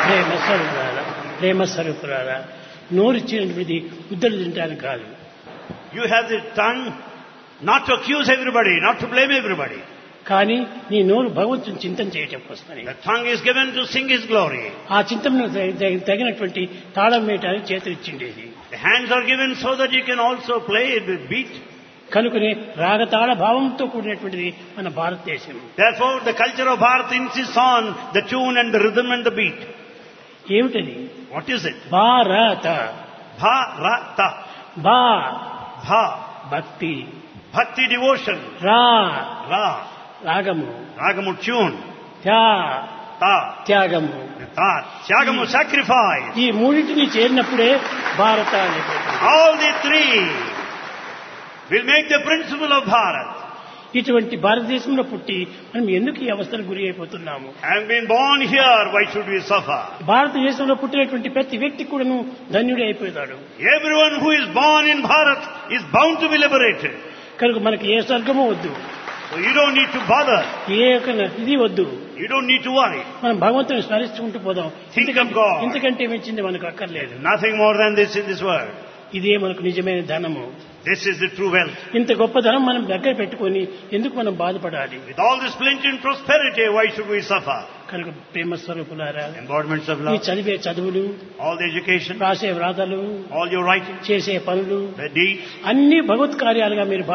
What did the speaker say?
ప్రేమ స్వరూపురాలా ప్రేమ స్వరూపురాలా నోరిచ్చినటువంటిది ముద్దలు తింటాను కాదు You have the tongue not to accuse everybody, not to blame everybody. కానీ నీ నోరు భగవంతుని చింతన చేయటం కోసమని The tongue is given to sing His glory. ఆ చింతనకు తగ- తగ- తగినటువంటి తాళం వేయటానికి చేతులు ఇచ్చిండేది The hands are given so that you can also play it with beat. కనుకనే రాగతాళ భావంతో కూడినటువంటిది మన భారతదేశం Therefore, the culture of Bharat insists on the tune and the rhythm and the beat. ఏమిటది What is it? భారత Bharata. బా Bha. భక్తి Bhakti devotion. రా Ra. రాగము Ragamu tune. త్యా Ta. త్యాగము Ta. Tyagamu sacrifice. ఈ మూడింటిని చేరినప్పుడే భారత అనేటువంటిది All the three will make the principle of Bharat. ఇటువంటి భారతదేశంలో పుట్టి మనం ఎందుకు ఈ అవస్థలకు గురి అయిపోతున్నాము Having been born here, why should we suffer? భారతదేశంలో పుట్టినటువంటి ప్రతి వ్యక్తి కూడాను ధన్యుడే అయిపోతాడు Everyone who is born in Bharat is bound to be liberated. కనుక మనకి ఏ స్వర్గము వద్దు So you don't need to bother. ఏ యొక్క ఇది వద్దు You don't need to worry. మనం భగవంతుని స్మరించుకుంటూ పోదాం Think of God. ఇంతకంటే మించింది మనకు అక్కర్లేదు Nothing more than this in this world. ఇదే మనకు నిజమైన ధనము This is the true wealth. ఇంత గొప్ప ధనం మనం దగ్గర పెట్టుకొని ఎందుకు మనం బాధపడాలి With all this plenty and prosperity, why should we suffer? కనుక ప్రేమ స్వరూపులారా Embodiments of ఈ love, చదివే చదువులు all the education, రాసే వ్రాతలు all your writing, చేసే పనులు the deeds, అన్ని భగవత్ కార్యాలుగా మీరు